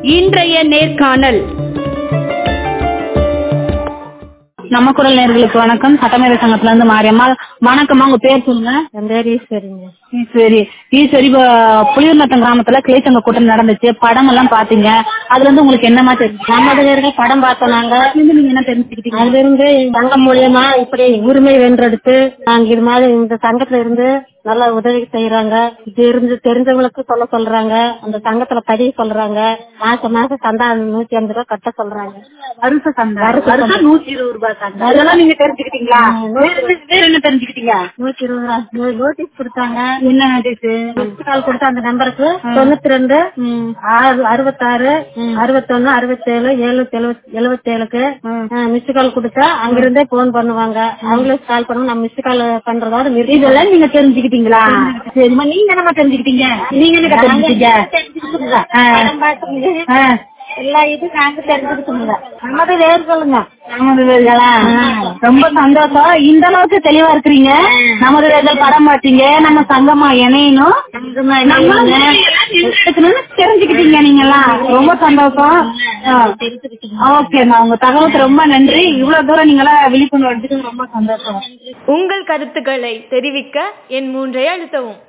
இன்றைய நேர்காணல் நம்ம குரல் நேர்களுக்கு வணக்கம் சட்டமேதை சங்கத்துல இருந்து மாரியம்மாள் வணக்கம்மா உங்க பேர் சொல்லுங்க என் பேர் ஈஸ்வரிங்க ஈஸ்வரி ஈஸ்வரி இப்ப புளியூர்நத்தம் கிராமத்துல கிளைச்சங்க கூட்டம் நடந்துச்சு படம் எல்லாம் பாத்தீங்க அதுல இருந்து உங்களுக்கு என்னமா தெரிஞ்சு நமது நேர்கள் படம் பார்த்தோம் நாங்க நீங்க என்ன தெரிஞ்சுக்கிட்டீங்க அதுல இருந்து சங்கம் மூலியமா இப்படி உரிமை வென்றெடுத்து நாங்க இது மாதிரி இந்த சங்கத்துல இருந்து நல்ல உதவி செய்யறாங்க இது இருந்து தெரிஞ்சவங்களுக்கு சொல்ல சொல்றாங்க அந்த சங்கத்துல பதிவு சொல்றாங்க மாசம் மாசம் சந்தா நூத்தி ஐம்பது ரூபாய் கட்ட சொல்றாங்க வருஷ சந்தை வருஷ வருஷம் நூத்தி இருபது ரூபாய் சந்தை அதெல்லாம் நீங்க தெரிஞ்சுக்கிட்டீங்களா வேற வேற என்ன தெரிஞ்சுக்கிட்டீங்க நூத்தி இருபது ரூபாய் நோட்டீஸ் கொடுத்தாங்க என்ன notice? மிஸ்டு கால் கொடுத்த அந்த நம்பருக்கு தொண்ணூத்தி ரெண்டு ஆறு அறுபத்தாறு அறுபத்தொன்னு அறுபத்தேழு ஏழு எழுபத்தி ஏழுக்கு மிஸ்டு கால் கொடுத்தா அங்கிருந்தே போன் பண்ணுவாங்க அவங்களே கால் பண்ணுவோம் நம்ம மிஸ்டு கால் பண்றதோட நிறுத்தி இதெல்லாம் நீங்க தெரிஞ்சுக்கிட்டீங்களா சரிம்மா நீங்க என்னமா தெரிஞ்சுக்கிட்டீங்க நீங்க என்ன தெரிஞ்சுக்கிட்டீங்க ஆ. ஆ. எல்லா இது நாங்க தெரிஞ்சுக்கிட்டோங்க நமது வேறு சொல்லுங்க நமது வேர்களா ரொம்ப சந்தோஷம் இந்த அளவுக்கு தெளிவா இருக்கிறீங்க நமது வேர்கள் படம் பார்த்தீங்க நம்ம சங்கமா இணையணும் நம்ம இருக்கணும்னு தெரிஞ்சுக்கிட்டீங்க நீங்க எல்லாம் ரொம்ப சந்தோஷம் ஓகேம்மா உங்க தகவலுக்கு ரொம்ப நன்றி இவ்வளவு தூரம் நீங்களா விழிப்புணர்வு எடுத்துக்கு ரொம்ப சந்தோஷம் உங்கள் கருத்துக்களை தெரிவிக்க என் மூன்றை அழுத்தவும்